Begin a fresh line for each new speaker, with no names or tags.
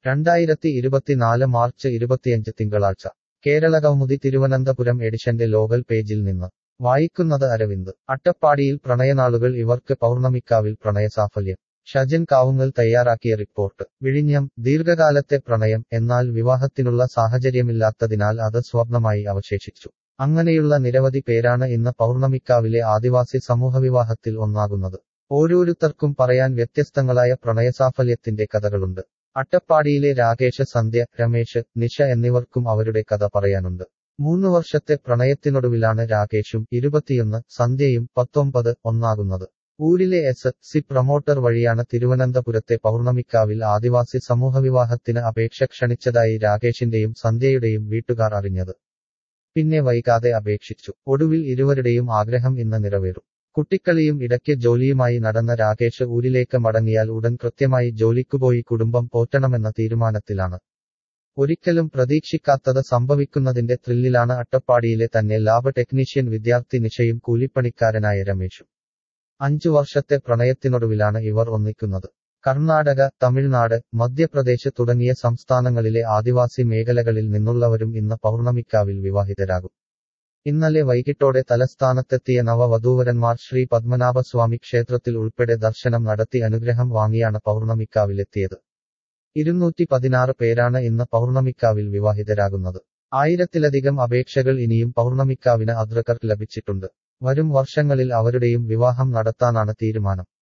രണ്ടായിരത്തി ഇരുപത്തിനാല് മാർച്ച് ഇരുപത്തിയഞ്ച് തിങ്കളാഴ്ച കേരളകൗമുദി തിരുവനന്തപുരം എഡിഷന്റെ ലോകൽ പേജിൽ നിന്ന് വായിക്കുന്നത് അരവിന്ദ് അട്ടപ്പാടിയിൽ പ്രണയനാളുകൾ ഇവർക്ക് പൗർണമിക്കാവിൽ പ്രണയസാഫല്യം ഷജൻ കാവുങ്ങൽ തയ്യാറാക്കിയ റിപ്പോർട്ട് വിഴിഞ്ഞം ദീർഘകാലത്തെ പ്രണയം എന്നാൽ വിവാഹത്തിനുള്ള സാഹചര്യമില്ലാത്തതിനാൽ അത് സ്വപ്നമായി അവശേഷിച്ചു അങ്ങനെയുള്ള നിരവധി പേരാണ് ഇന്ന് പൗർണമിക്കാവിലെ ആദിവാസി സമൂഹവിവാഹത്തിൽ ഒന്നാകുന്നത് ഓരോരുത്തർക്കും പറയാൻ വ്യത്യസ്തങ്ങളായ പ്രണയസാഫല്യത്തിന്റെ കഥകളുണ്ട് അട്ടപ്പാടിയിലെ രാകേഷ് സന്ധ്യ രമേശ് നിഷ എന്നിവർക്കും അവരുടെ കഥ പറയാനുണ്ട് മൂന്നു വർഷത്തെ പ്രണയത്തിനൊടുവിലാണ് രാകേഷും ഇരുപത്തിയൊന്ന് സന്ധ്യയും പത്തൊമ്പത് ഒന്നാകുന്നത് ഊരിലെ എസ് സി പ്രമോട്ടർ വഴിയാണ് തിരുവനന്തപുരത്തെ പൗർണമിക്കാവിൽ ആദിവാസി സമൂഹവിവാഹത്തിന് അപേക്ഷ ക്ഷണിച്ചതായി രാകേഷിന്റെയും സന്ധ്യയുടെയും വീട്ടുകാർ അറിഞ്ഞത് പിന്നെ വൈകാതെ അപേക്ഷിച്ചു ഒടുവിൽ ഇരുവരുടെയും ആഗ്രഹം ഇന്ന് നിറവേറും കുട്ടിക്കളിയും ഇടയ്ക്ക് ജോലിയുമായി നടന്ന രാകേഷ് ഊരിലേക്ക് മടങ്ങിയാൽ ഉടൻ കൃത്യമായി ജോലിക്കുപോയി കുടുംബം പോറ്റണമെന്ന തീരുമാനത്തിലാണ് ഒരിക്കലും പ്രതീക്ഷിക്കാത്തത് സംഭവിക്കുന്നതിന്റെ ത്രില്ലിലാണ് അട്ടപ്പാടിയിലെ തന്നെ ലാബ് ടെക്നീഷ്യൻ വിദ്യാർത്ഥി നിഷയും കൂലിപ്പണിക്കാരനായ രമേശും അഞ്ചു വർഷത്തെ പ്രണയത്തിനൊടുവിലാണ് ഇവർ ഒന്നിക്കുന്നത് കർണാടക തമിഴ്നാട് മധ്യപ്രദേശ് തുടങ്ങിയ സംസ്ഥാനങ്ങളിലെ ആദിവാസി മേഖലകളിൽ നിന്നുള്ളവരും ഇന്ന് പൗർണമിക്കാവിൽ വിവാഹിതരാകും ഇന്നലെ വൈകിട്ടോടെ തലസ്ഥാനത്തെത്തിയ നവവധൂവരന്മാർ ശ്രീ പത്മനാഭസ്വാമി ക്ഷേത്രത്തിൽ ഉൾപ്പെടെ ദർശനം നടത്തി അനുഗ്രഹം വാങ്ങിയാണ് പൗർണമിക്കാവിലെത്തിയത് ഇരുന്നൂറ്റി പതിനാറ് പേരാണ് ഇന്ന് പൗർണമിക്കാവിൽ വിവാഹിതരാകുന്നത് ആയിരത്തിലധികം അപേക്ഷകൾ ഇനിയും പൗർണമിക്കാവിന് അദ്രകർക്ക് ലഭിച്ചിട്ടുണ്ട് വരും വർഷങ്ങളിൽ അവരുടെയും വിവാഹം നടത്താനാണ് തീരുമാനം